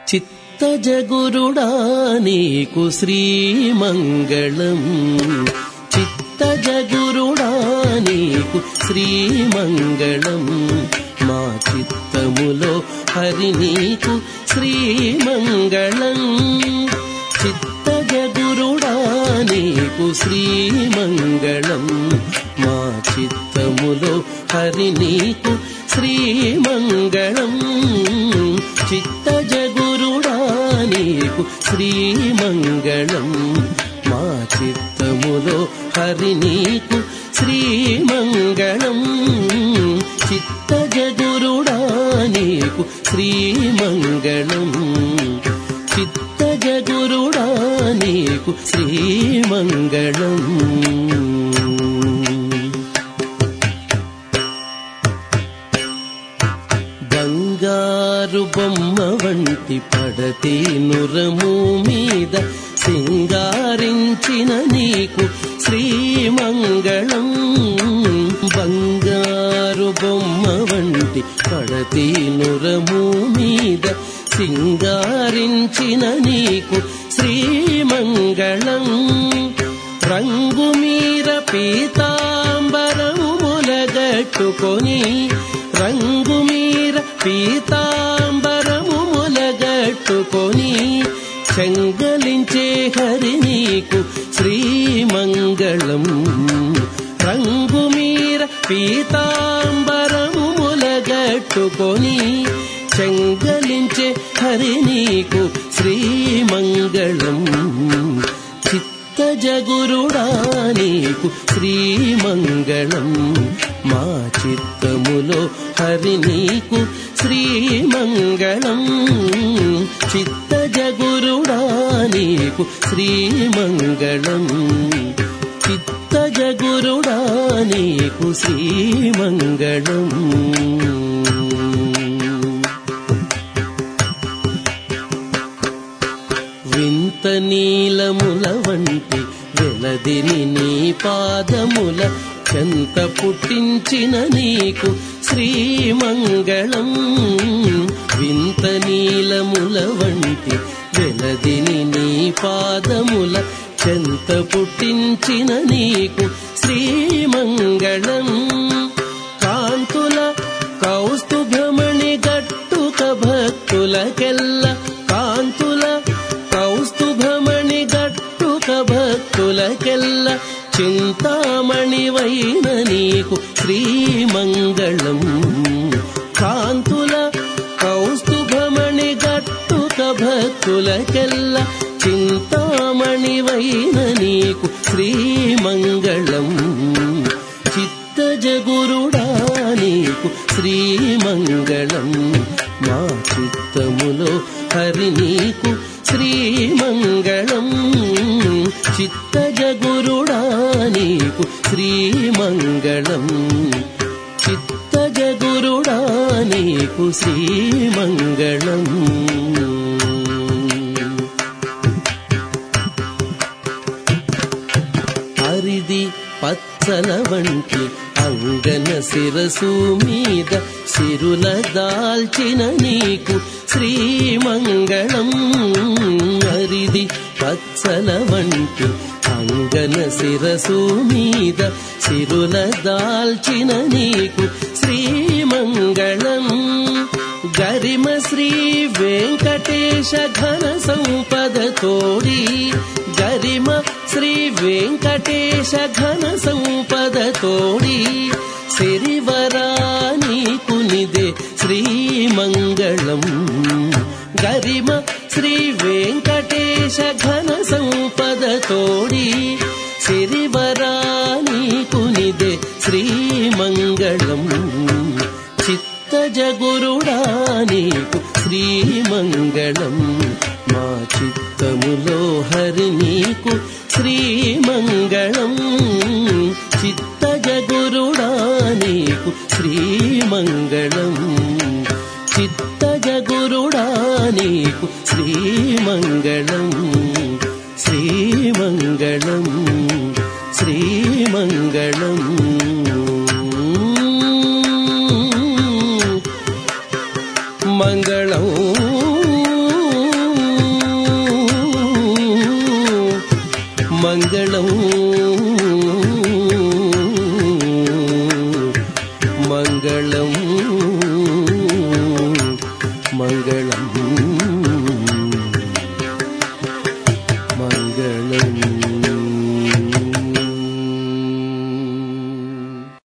చిత్తజగురుడా నీకు శ్రీమంగళం చిత్తజగురుడా నీకు శ్రీమంగళం మా చిత్తములో హరి నీకు శ్రీమంగళం చిత్తజగురుడా నీకు శ్రీమంగళం మా చిత్తములో హరి నీకు శ్రీమంగళం చిత్తజగురుడా నీకు శ్రీమంగళం మా చిత్తములో హరి నీకు శ్రీమంగళం చిత్తజగురుడా నీకు శ్రీమంగళం చిత్తజగురుడా నీకు శ్రీమంగళం బంగారు బొమ్మ వంటి పడతే నురము మీద సింగారించిన నీకు శ్రీమంగళం బంగారు బొమ్మ వంటి పడతే నురము మీద సింగారించిన నీకు శ్రీమంగళం రంగు మీర పీతాంబరము ములగట్టుకొని రంగు మీర పీతాంబరము ములగట్టుకొని చెంగలించే హరి నీకు శ్రీమంగళం రంగు మీర పీతాంబరము ములగట్టుకొని చెంగలించే హరి నీకు శ్రీమంగళం చిత్తజగురుడా నీకు శ్రీమంగళం మా చిత్తములో హరి నీకు శ్రీమంగళం చిత్తజగురుడా నీకు శ్రీమంగళం చిత్తజగురుడా నీకు శ్రీమంగళం వింత నీలముల వంటి వెలదిని నీ పాదముల చెంత పుట్టించిన నీకు శ్రీమంగళం వింత నీలముల వంటి వెలదిని నీ పాదముల చెంత పుట్టించిన నీకు శ్రీమంగళం కాంతుల కౌస్తుభమణి గట్టుక భక్తులకెల్ల కాంతుల కౌస్తుభమణి గట్టుక భక్తులకెల్ల చింతామణివైన నీకు శ్రీమంగళం కాంతుల కౌస్తుభమణి గట్టుక భక్తులకెల్ల చింతామణివైన నీకు శ్రీమంగళం చిత్తజగురుడా నీకు శ్రీమంగళం మా చిత్తములో హరి నీకు శ్రీమంగళం చిత్తజగురుడా నీకు శ్రీమంగళం చిత్తజగురుడా నీకు శ్రీమంగళం హరిది పచ్చల వంటి అంగన శిరసు మీద సిరుల దాల్చిన నీకు శ్రీమంగళం హరిది పచ్చల వంటి అంగన శిరసు మీద సిరుల దాల్చిన నీకు శ్రీమంగళం గరిమ శ్రీ వెంకటేశ ఘన సంపద తోడి గరిమ శ్రీ వెంకటేశ ఘన సంపద తోడి సిరివరాని కునిదే శ్రీమంగళం గరిమ శ్రీ వెంకటేశ ఘన సంపద తోడి సిరివరాని కునిదే శ్రీమంగళం చిత్తజగురుడా నీకు శ్రీమంగళం మా చిత్తములో హరి నీకు శ్రీమంగళం చిత్తజగురుడా నీకు శ్రీమంగళం చిత్తజగురుడా నీకు శ్రీమంగళం శ్రీమంగళం శ్రీమంగళం మంగళం మంగళం మంగళం మంగళం మంగళం